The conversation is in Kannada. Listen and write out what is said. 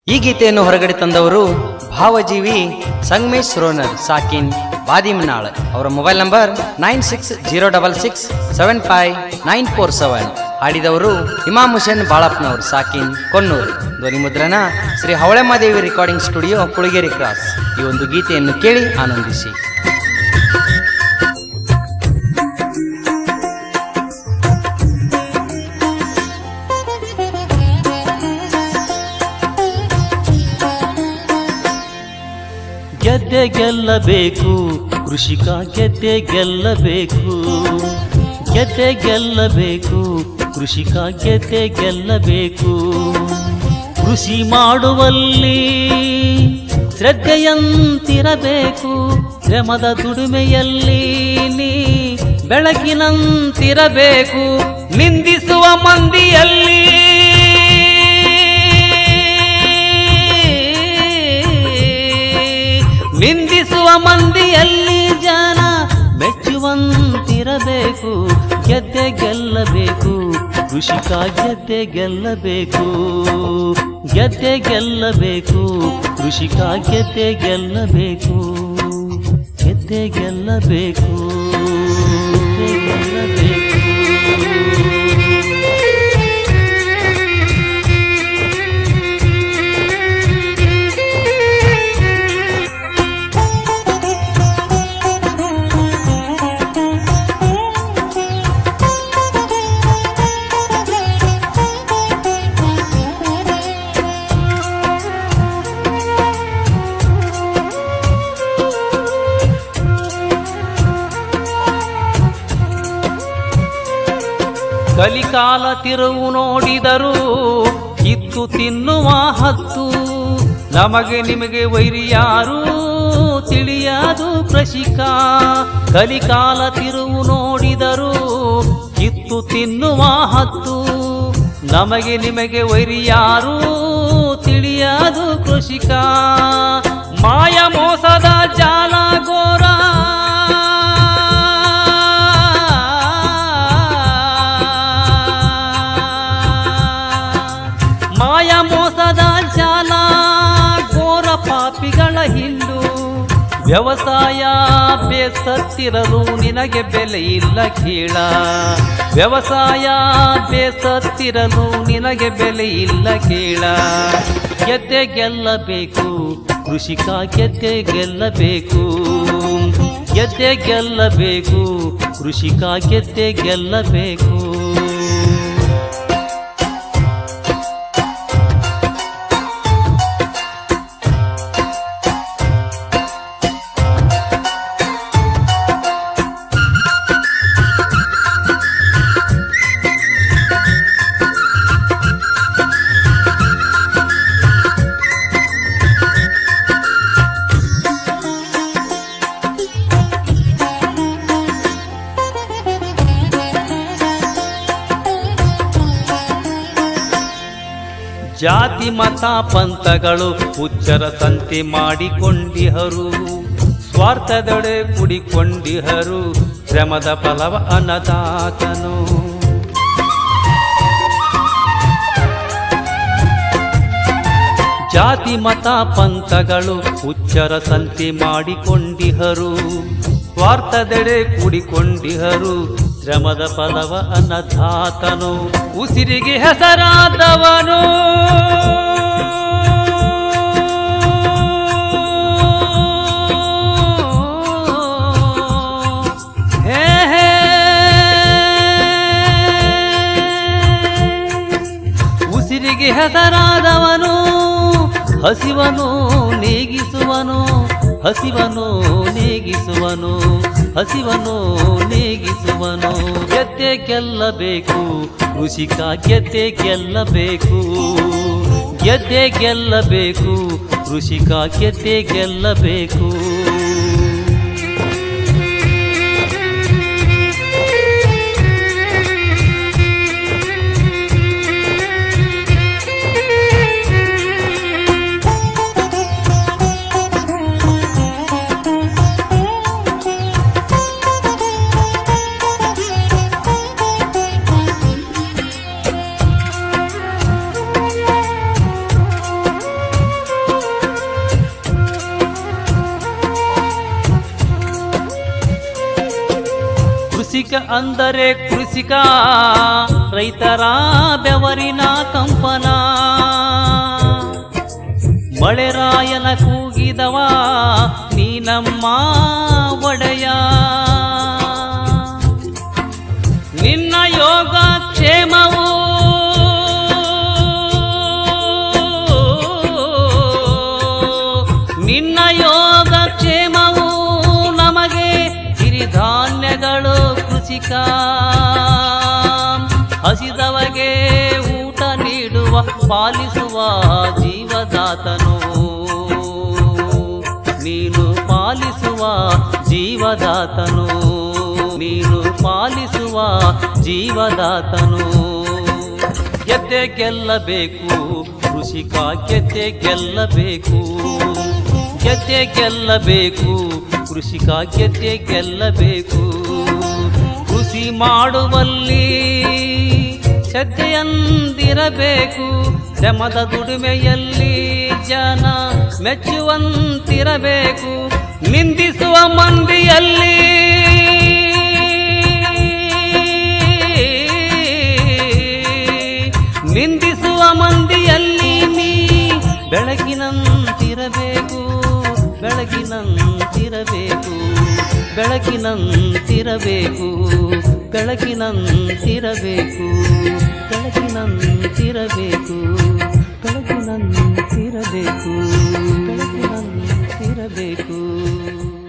ಈ ಗೀತೆಯನ್ನು ಹೊರಗಡೆ ತಂದವರು ಭಾವಜೀವಿ ಸಂಗಮೇಶ್ ರೋನರ್ ಸಾಕಿನ್ ಬಾದಿಮನಾಳ್ ಅವರ mobile number nine six zero double six seven five nine four seven ಹಾಡಿದವರು ಇಮಾಮ್ ಹುಸೇನ್ ಬಾಳಪ್ಪನವರು ಸಾಕಿನ್ ಕೊನ್ನೂರು ಧ್ವನಿ ಮುದ್ರಣ Shri Havalammadevi recording studio Kulageri cross ಈ ಒಂದು ಗೀತೆಯನ್ನು ಕೇಳಿ ಆನಂದಿಸಿ ಗೆದ್ದೆ ಗೆಲ್ಲಬೇಕು ಕೃಷಿಕ ಗೆದ್ದೆ ಗೆಲ್ಲಬೇಕು ಗೆದ್ದೆ ಗೆಲ್ಲಬೇಕು ಕೃಷಿಕ ಗೆದ್ದೆ ಗೆಲ್ಲಬೇಕು ಕೃಷಿ ಮಾಡುವಲ್ಲಿ ಶ್ರದ್ಧೆಯಂತಿರಬೇಕು ಶ್ರಮದ ದುಡಿಮೆಯಲ್ಲಿ ನೀ ಬೆಳಕಿನಂತಿರಬೇಕು ನಿಂದಿಸುವ ಮಂದಿಯಲ್ಲಿ ನಿಂದಿಸುವ ಮಂದಿಯಲ್ಲಿ ಜನ ಮೆಚ್ಚುವಂತಿರಬೇಕು ಗೆದ್ದೆ ಗೆಲ್ಲಬೇಕು ಕೃಷಿಕ ಗೆದ್ದೆ ಗೆಲ್ಲಬೇಕು ಗೆದ್ದೆ ಗೆಲ್ಲಬೇಕು ಕೃಷಿಕ ಗೆದ್ದೆ ಗೆಲ್ಲಬೇಕು ಗೆದ್ದೆ ಗೆಲ್ಲಬೇಕು ಗೆದ್ದೆ ಗೆಲ್ಲಬೇಕು ಕಲಿಕಾಲ ತಿರುವು ನೋಡಿದರು ಕಿತ್ತು ತಿನ್ನುವ ಹತ್ತು ನಮಗೆ ನಿಮಗೆ ವೈರಿ ಯಾರು ತಿಳಿಯದು ಕೃಷಿಕ ಕಲಿಕಾಲ ತಿರುವು ನೋಡಿದರು ಕಿತ್ತು ತಿನ್ನುವ ಹತ್ತು ನಮಗೆ ನಿಮಗೆ ವೈರಿ ಯಾರು ತಿಳಿಯದು ಕೃಷಿಕ ಮಾಯ ಮೋಸದ ಜಾಲ ಘೋರ ಮಾಯ ಮೋಸದ ಜಾಲ ಘೋರ ಪಾಪಿಗಳ ಹಿಂಡು ವ್ಯವಸಾಯ ಬೇಸತ್ತಿರಲು ನಿನಗೆ ಬೆಲೆ ಇಲ್ಲ ಕೀಳ ವ್ಯವಸಾಯ ಬೇಸತ್ತಿರಲು ನಿನಗೆ ಬೆಲೆ ಇಲ್ಲ ಕೀಳ ಗೆದ್ದೆ ಗೆಲ್ಲಬೇಕು ಕೃಷಿಕ ಗೆದ್ದೆ ಗೆಲ್ಲಬೇಕು ಗೆದ್ದೆ ಗೆಲ್ಲಬೇಕು ಕೃಷಿಕ ಗೆದ್ದೆ ಗೆಲ್ಲಬೇಕು ಜಾತಿ ಮತ ಪಂಥಗಳು ಹುಚ್ಚರ ಸಂತೆ ಮಾಡಿಕೊಂಡಿಹರು ಸ್ವಾರ್ಥದೊಡೆ ಕುಡಿಕೊಂಡಿಹರು ಶ್ರಮದ ಫಲವ ಅನ್ನದಾತನು ಜಾತಿ ಮತ ಪಂಥಗಳು ಹುಚ್ಚರ ಸಂತೆ ಮಾಡಿಕೊಂಡಿಹರು ಸ್ವಾರ್ಥದೆಡೆ ಕೂಡಿಕೊಂಡಿಹರು ಶ್ರಮದ ಫಲವ ಅನ್ನದಾತನು ಉಸಿರಿಗೆ ಹೆಸರಾದವನು ಹೇ ಹೇ ಉಸಿರಿಗೆ ಹೆಸರಾದವನು ಹಸಿವನು ನೇಗಿಸುವನು ಹಸಿವನು ನೇಗಿಸುವನು ಹಸಿವನು ನೇಗಿಸುವನು ಗೆದ್ದೆ ಗೆಲ್ಲಬೇಕು ಕೃಷಿಕ ಗೆದ್ದೆ ಗೆಲ್ಲಬೇಕು ಗೆದ್ದೆ ಗೆಲ್ಲಬೇಕು ಕೃಷಿಕ ಗೆದ್ದೆ ಗೆಲ್ಲಬೇಕು ಕೃಷಿಕ ಅಂದರೆ ಕೃಷಿಕ ರೈತರ ಬೆವರಿನ ಕಂಪನ ಮಳೆರಾಯನ ಕೂಗಿದವ ನೀನಮ್ಮ ಒಡೆಯ ನಿನ್ನ ಯೋಗ ಕ್ಷೇಮವು ನಿನ್ನ ಯೋಗ ಕ್ಷೇಮವು ನಮಗೆ ಸಿರಿಧಾನ್ಯಗಳು ಕೃಷಿಕ ಹಸಿದವಗೆ ಊಟ ನೀಡುವ ಪಾಲಿಸುವ ಜೀವದಾತನು ನೀನು ಪಾಲಿಸುವ ಜೀವದಾತನು ನೀನು ಪಾಲಿಸುವ ಜೀವದಾತನು ಗೆದ್ದೆ ಗೆಲ್ಲಬೇಕು ಕೃಷಿಕ ಗೆದ್ದೆ ಗೆಲ್ಲಬೇಕು ಗೆದ್ದೆ ಗೆಲ್ಲಬೇಕು ಕೃಷಿಕ ಗೆದ್ದೆ ಗೆಲ್ಲಬೇಕು ಕೃಷಿ ಮಾಡುವಲ್ಲಿ ಶ್ರದ್ಧೆಯಂದಿರಬೇಕು ಶ್ರಮದ ದುಡಿಮೆಯಲ್ಲಿ ಜನ ಮೆಚ್ಚುವಂತಿರಬೇಕು ನಿಂದಿಸುವ ಮಂದಿಯಲ್ಲಿ ನಿಂದಿಸುವ ಮಂದಿಯಲ್ಲಿ ನೀ ಬೆಳಕಿನಂತಿರಬೇಕು ಬೆಳಕಿನಂತಿರಬೇಕು ಬೆಳಕಿನಂತಿರಬೇಕು ಬೆಳಕಿನಂತಿರಬೇಕು ಬೆಳಕಿನಂತಿರಬೇಕು ಬೆಳಕಿನಂತಿರಬೇಕು ಬೆಳಕಿನಂತಿರಬೇಕು